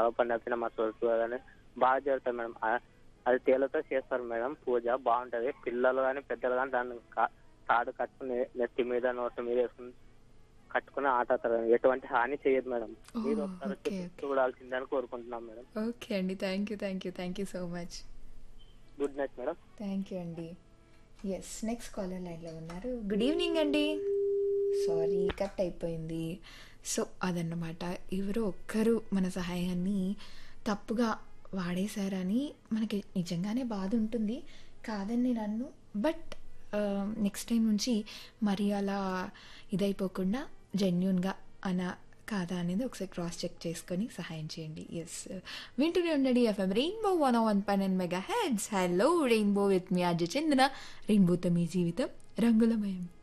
పండు అయిపోయినా మా సొట్టు అని బాగా జరుగుతుంది మేడం ఆ- అది తేలతో చేస్తారు మేడం పూజ బాగుంటది పిల్లలు కానీ పెద్దలు కానీ దాన్ని కా- తాడు కట్టుకుని నెత్తి మీద నోటి మీద వేసుకుని కట్టుకుని ఆట ఆడతారు ఎటువంటి హాని చేయదు మేడం ఓ, మీరు ఒకసారి వచ్చి ఓకే, ఓకే. చూడాల్సిందని కోరుకుంటున్నాం మేడం ఓకే అండి thank you thank you thank you so much good night madam thank you అండి ఎస్ నెక్స్ట్ కాలర్ లైన్లో ఉన్నారు గుడ్ ఈవినింగ్ అండి సారీ కట్ అయిపోయింది సో అదన్నమాట ఎవరో ఒక్కరు మన సహాయాన్ని తప్పుగా వాడేశారని మనకి నిజంగానే బాధ ఉంటుంది కాదని నన్ను బట్ నెక్స్ట్ టైం నుంచి మరి అలా ఇదైపోకుండా జెన్యున్గా అన కాదా అనేది ఒకసారి క్రాస్ చెక్ చేసుకొని సహాయం చేయండి ఎస్ వింటూనే ఉండండి ఎఫ్ఎం రెయిన్బో వన్ వన్ పన్నెండు megahertz hello Rainbow with మీ అజయ్ చందన రెయిన్బోతో మీ జీవితం రంగులమయం